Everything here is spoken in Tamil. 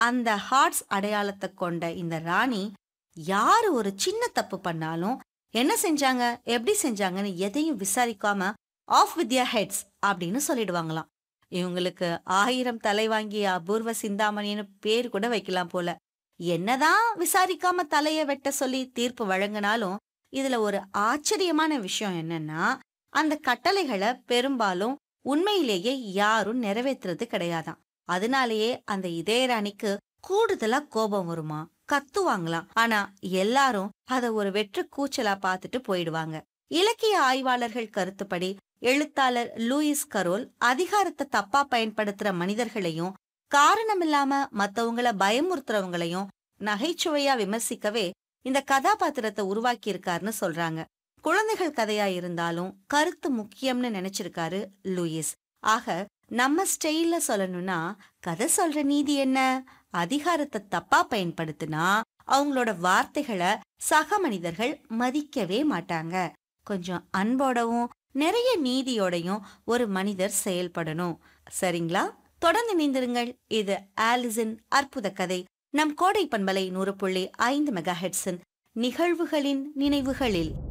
அந்த ஹார்ட்ஸ் அடையாளத்தை கொண்ட இந்த ராணி யாரு ஒரு சின்ன தப்பு பண்ணாலும் என்ன செஞ்சாங்க எப்படி செஞ்சாங்கன்னு எதையும் விசாரிக்காம ஆஃப் வித் ஹெட்ஸ் அப்படின்னு சொல்லிடுவாங்களாம் இவங்களுக்கு ஆயிரம் தலை வாங்கிய அபூர்வ சிந்தாமணின்னு பேர் கூட வைக்கலாம் போல என்னதான் விசாரிக்காம தலைய வெட்ட சொல்லி தீர்ப்பு வழங்கினாலும் இதுல ஒரு ஆச்சரியமான விஷயம் என்னன்னா அந்த கட்டளைகளை பெரும்பாலும் உண்மையிலேயே யாரும் நிறைவேற்றுறது கிடையாதாம் அதனாலேயே அந்த இதயராணிக்கு கூடுதலா கோபம் வருமா கத்துவாங்களாம் ஆனா எல்லாரும் அத ஒரு வெற்று கூச்சலா பார்த்துட்டு போயிடுவாங்க இலக்கிய ஆய்வாளர்கள் கருத்துப்படி எழுத்தாளர் லூயிஸ் கரோல் அதிகாரத்தை தப்பா பயன்படுத்துற மனிதர்களையும் காரணமில்லாம மத்தவங்கள பயமுறுத்துறவங்களையும் நகைச்சுவையா விமர்சிக்கவே இந்த கதாபாத்திரத்தை உருவாக்கி இருக்காருன்னு சொல்றாங்க குழந்தைகள் கதையா இருந்தாலும் கருத்து முக்கியம்னு நினைச்சிருக்காரு லூயிஸ் ஆக நம்ம ஸ்டைல்ல சொல்லணும்னா கதை சொல்ற நீதி என்ன அதிகாரத்தை தப்பா பயன்படுத்தினா அவங்களோட வார்த்தைகளை சக மனிதர்கள் மதிக்கவே மாட்டாங்க கொஞ்சம் அன்போடவும் நிறைய நீதியோடையும் ஒரு மனிதர் செயல்படணும் சரிங்களா தொடர்ந்து இணைந்திருங்கள் இது ஆலிசின் அற்புத கதை நம் கோடை பண்பலை நூறு புள்ளி ஐந்து மெகா ஹெட்ஸின் நிகழ்வுகளின் நினைவுகளில்